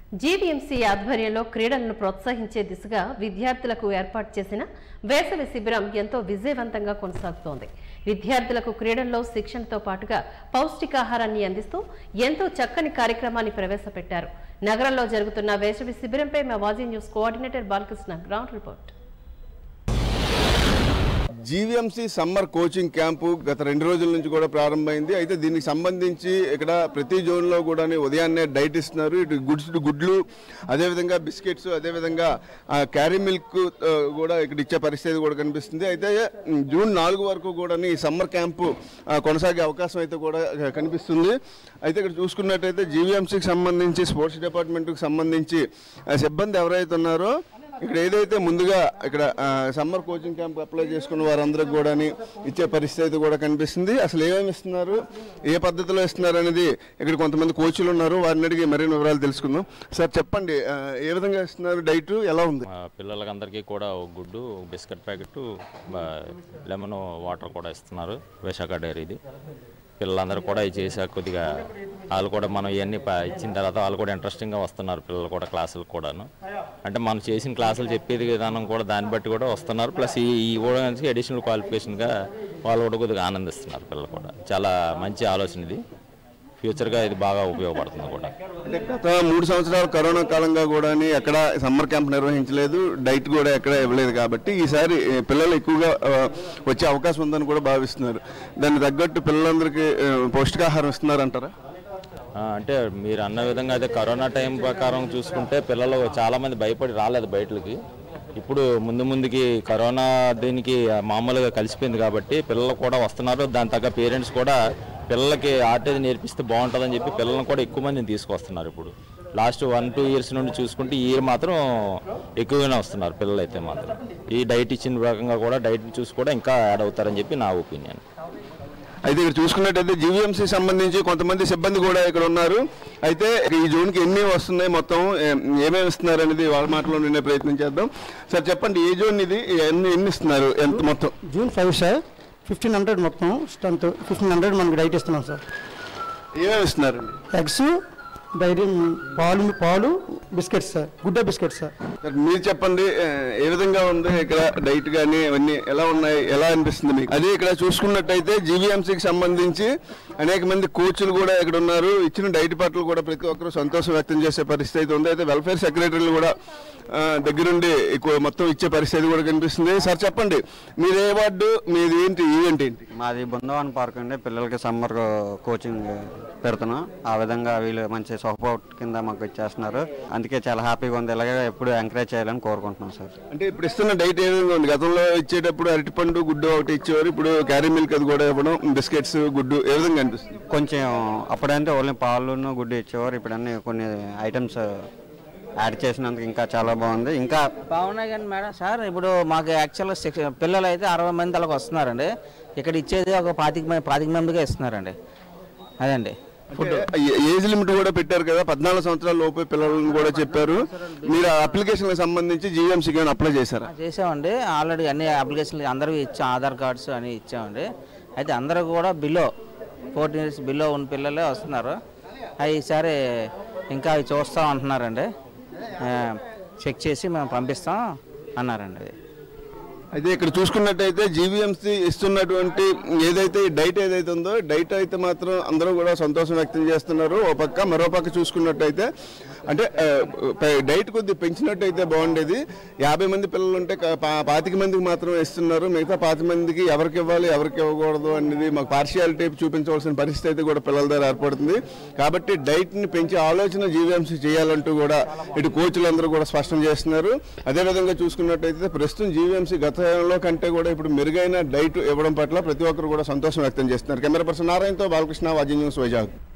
GVMC ఆధ్వర్యంలో క్రీడలను ప్రోత్సహించే దిశగా విద్యార్థులకు ఏర్పాటు చేసిన వేసవి శిబిరం ఎంతో విజయవంతంగా కొనసాగుతోంది విద్యార్థులకు క్రీడల్లో శిక్షణతో పాటుగా పౌష్టికాహారాన్ని అందిస్తూ ఎంతో చక్కని కార్యక్రమాన్ని ప్రవేశపెట్టారు నగరంలో జరుగుతున్న వేసవి శిబిరంపై మా Vaji news coordinator Balakrishna ground report GVMC summer coaching camp గత రెండు రోజుల నుంచి కూడా ప్రారంభమైంది అయితే దీనికి సంబంధించి ఇక్కడ ప్రతి జోన్లో కూడా ఉదయాన్నే డైట్ ఇస్తున్నారు ఇటు గుడ్స్ గుడ్లు అదేవిధంగా బిస్కెట్స్ అదేవిధంగా ఆ, క్యారీ మిల్క్ ఆ, కూడా ఇక్కడ ఇచ్చే పరిస్థితి కూడా కనిపిస్తుంది అయితే ఉమ్, జూన్ నాలుగు వరకు కూడా ఈ సమ్మర్ క్యాంపు ఆ, కొనసాగే అవకాశం అయితే కూడా ఆ, కనిపిస్తుంది అయితే ఇక్కడ చూసుకున్నట్టయితే జీవీఎంసీకి సంబంధించి స్పోర్ట్స్ డిపార్ట్మెంట్కి సంబంధించి ఆ, సిబ్బంది ఎవరైతే ఉన్నారో ఇక్కడ ఏదైతే ముందుగా ఇక్కడ ఆ, సమ్మర్ కోచింగ్ క్యాంప్ అప్లై చేసుకున్న వారందరికి కూడా ఇచ్చే పరిస్థితి కూడా కనిపిస్తుంది అసలు ఏమేమి ఇస్తున్నారు ఏ పద్ధతిలో ఇస్తున్నారు అనేది ఇక్కడ కొంతమంది కోచ్లు ఉన్నారు వారిని అడిగి మరిన్ని వివరాలు తెలుసుకుందాం సార్ చెప్పండి ఆ, ఏ విధంగా ఇస్తున్నారు డైట్ ఎలా ఉంది మా పిల్లలకందరికీ కూడా ఒక గుడ్డు ఒక బిస్కెట్ ప్యాకెట్ లెమన్ వాటర్ కూడా ఇస్తున్నారు విశాఖ డైరీది పిల్లలందరూ కూడా ఇది చేశాక కొద్దిగా వాళ్ళు కూడా మనం ఇవన్నీ ప- ఇచ్చిన తర్వాత వాళ్ళు కూడా ఇంట్రెస్టింగ్గా వస్తున్నారు పిల్లలు కూడా క్లాసులకు కూడాను అంటే మనం చేసిన క్లాసులు చెప్పేది విధానం కూడా దాన్ని బట్టి కూడా వస్తున్నారు ప్లస్ ఈ ఈ కూడా అడిషనల్ క్వాలిఫికేషన్గా వాళ్ళు కూడా కొద్దిగా ఆనందిస్తున్నారు పిల్లలు కూడా చాలా మంచి ఆలోచన ఇది ఫ్యూచర్గా ఇది బాగా ఉపయోగపడుతుంది కూడా అంటే గత మూడు సంవత్సరాల కరోనా కాలంగా కూడా ఎక్కడ సమ్మర్ క్యాంప్ నిర్వహించలేదు డైట్ కూడా ఎక్కడ ఇవ్వలేదు కాబట్టి ఈసారి ఏ, పిల్లలు ఎక్కువగా ఆ, వచ్చే అవకాశం ఉందని కూడా భావిస్తున్నారు దాన్ని తగ్గట్టు పిల్లలందరికీ ఆ, పౌష్టికాహారం ఇస్తున్నారంటారా ఆ, అంటే మీరు అన్న విధంగా అయితే కరోనా టైం ప్రకారం చూసుకుంటే పిల్లలు చాలా మంది భయపడి రాలేదు బయటలకి ఇప్పుడు ముందు ముందుకి కరోనా దీనికి మామూలుగా కలిసిపోయింది కాబట్టి పిల్లలు కూడా వస్తున్నారు దాని తగ్గ పేరెంట్స్ కూడా పిల్లలకి ఆర్టేజ్ నేర్పిస్తే బాగుంటుందని చెప్పి పిల్లల్ని కూడా ఎక్కువ మందిని తీసుకొస్తున్నారు ఇప్పుడు లాస్ట్ వన్ టూ ఇయర్స్ నుండి చూసుకుంటే ఈ ఇయర్ మాత్రం ఎక్కువగానే వస్తున్నారు పిల్లలు అయితే మాత్రం ఈ డైట్ ఇచ్చిన రకంగా కూడా డైట్ చూసి కూడా ఇంకా యాడ్ అవుతారని చెప్పి నా ఒపీనియన్ అయితే ఇక్కడ చూసుకున్నట్టయితే జీవీఎంసీ సంబంధించి కొంతమంది సిబ్బంది కూడా ఇక్కడ ఉన్నారు అయితే ఈ జోన్కి ఎన్ని వస్తున్నాయి మొత్తం ఏ- ఏమేమి ఇస్తున్నారు అనేది వాళ్ళ మాటలో వినే ప్రయత్నం చేద్దాం సార్ చెప్పండి ఏ జోన్ ఇది ఎన్ని ఎన్ని ఇస్తున్నారు ఎంత మొత్తం June five sir fifteen hundred మొత్తం స్ట్రెంత్ ఫిఫ్టీన్ హండ్రెడ్ మనకి డైట్ ఇస్తున్నాం సార్ ఏమేమి ఇస్తున్నారు ఎగ్స్ డైరీ పాలు పాలు బిస్కెట్స్ సార్ గుడ్డ బిస్కెట్స్ సార్ సార్ మీరు చెప్పండి ఏ, ఏ విధంగా ఉంది ఇక్కడ డైట్ కానీ ఇవన్నీ ఎలా ఉన్నాయి ఎలా అనిపిస్తుంది మీకు అదే ఇక్కడ చూసుకున్నట్టయితే జీవీఎంసీకి సంబంధించి అనేక మంది కోచ్లు కూడా ఇక్కడ ఉన్నారు ఇచ్చిన డైట్ పట్ల కూడా ప్రతి ఒక్కరూ సంతోషం వ్యక్తం చేసే పరిస్థితి అయితే ఉంది అయితే వెల్ఫేర్ సెక్రటరీలు కూడా ఆ, దగ్గరుండి ఎక్కువ మొత్తం ఇచ్చే పరిస్థితి కూడా కనిపిస్తుంది సార్ చెప్పండి మీరు ఏ వార్డు మీది ఏంటి ఈవెంట్ ఏంటి మాది బృందావన్ పార్క్ అండి పిల్లలకి సమ్మర్ కోచింగ్ పెడుతున్నాం ఆ విధంగా వీళ్ళు మంచి సపోర్ట్ కింద మాకు ఇచ్చేస్తున్నారు అందుకే చాలా హ్యాపీగా ఉంది ఇలాగే ఎప్పుడు ఎంకరేజ్ చేయాలని కోరుకుంటున్నాం సార్ అంటే ఇప్పుడు ఇస్తున్న డైట్ ఏ విధంగా ఉంది గతంలో ఇచ్చేటప్పుడు అరటిపండు గుడ్డు ఒకటి ఇచ్చేవారు ఇప్పుడు క్యారీ మిల్క్ అది కూడా ఇవ్వడం బిస్కెట్స్ గుడ్డు ఏ విధంగా అనిపిస్తుంది కొంచెం అప్పుడంటే ఓన్లీ పాలును గుడ్డు ఇచ్చేవారు ఇప్పుడు అన్ని కొన్ని ఐటమ్స్ యాడ్ చేసినందుకు ఇంకా చాలా బాగుంది ఇంకా బాగున్నాయి కానీ మేడం సార్ ఇప్పుడు మాకు యాక్చువల్గా సిక్స్ పిల్లలు అయితే అరవై మంది అలాగ వస్తున్నారండి ఇక్కడ ఇచ్చేది ఒక పాతిక మంది పాతిక మందిగా ఇస్తున్నారండి అదండి అంటే ఏ- ఏజ్ లిమిట్ కూడా పెట్టారు కదా పద్నాలుగు సంవత్సరాల లోపే పిల్లలను కూడా చెప్పారు మీరు ఆ అప్లికేషన్ సంబంధించి జీవీఎంసీకి ఏమైనా అప్లై చేశారా చేసామండి ఆల్రెడీ అన్ని అప్లికేషన్లు అందరివి ఇచ్చాం ఆధార్ కార్డ్స్ అని ఇచ్చామండి అయితే అందరూ కూడా బిలో ఫోర్టీన్ ఇయర్స్ బిలో ఉన్న పిల్లలే వస్తున్నారు అవి ఈసారి ఇంకా అవి చూస్తాం అంటున్నారండి ఆ, చెక్ చేసి మేము పంపిస్తాం అన్నారండి అది అయితే ఇక్కడ చూసుకున్నట్టయితే జీవీఎంసీ ఇస్తున్నటువంటి ఏదైతే ఈ డైట్ ఏదైతే ఉందో డైట్ అయితే మాత్రం అందరూ కూడా సంతోషం వ్యక్తం చేస్తున్నారు ఓ పక్క మరో పక్క చూసుకున్నట్టయితే అంటే ఆ, ప- డైట్ కొద్ది పెంచినట్టయితే బాగుండేది యాభై మంది పిల్లలు ఉంటే క- పా- పాతిక మందికి మాత్రం ఇస్తున్నారు మిగతా పాతి మందికి ఎవరికి ఇవ్వాలి ఎవరికి ఇవ్వకూడదు అనేది మాకు పార్షియాలిటీ చూపించవలసిన పరిస్థితి అయితే కూడా పిల్లల దగ్గర ఏర్పడుతుంది కాబట్టి డైట్ని పెంచే ఆలోచన జీవీఎంసీ చేయాలంటూ కూడా ఇటు కోచ్లందరూ కూడా స్పష్టం చేస్తున్నారు అదేవిధంగా చూసుకున్నట్టయితే ప్రస్తుతం జీవీఎంసీ గతంలో కంటే కూడా ఇప్పుడు మెరుగైన డైట్ ఇవ్వడం పట్ల ప్రతి ఒక్కరు కూడా సంతోషం వ్యక్తం చేస్తున్నారు కెమెరా పర్సన్ నారాయణతో బాలకృష్ణ వాజీ న్యూస్ వైజాగ్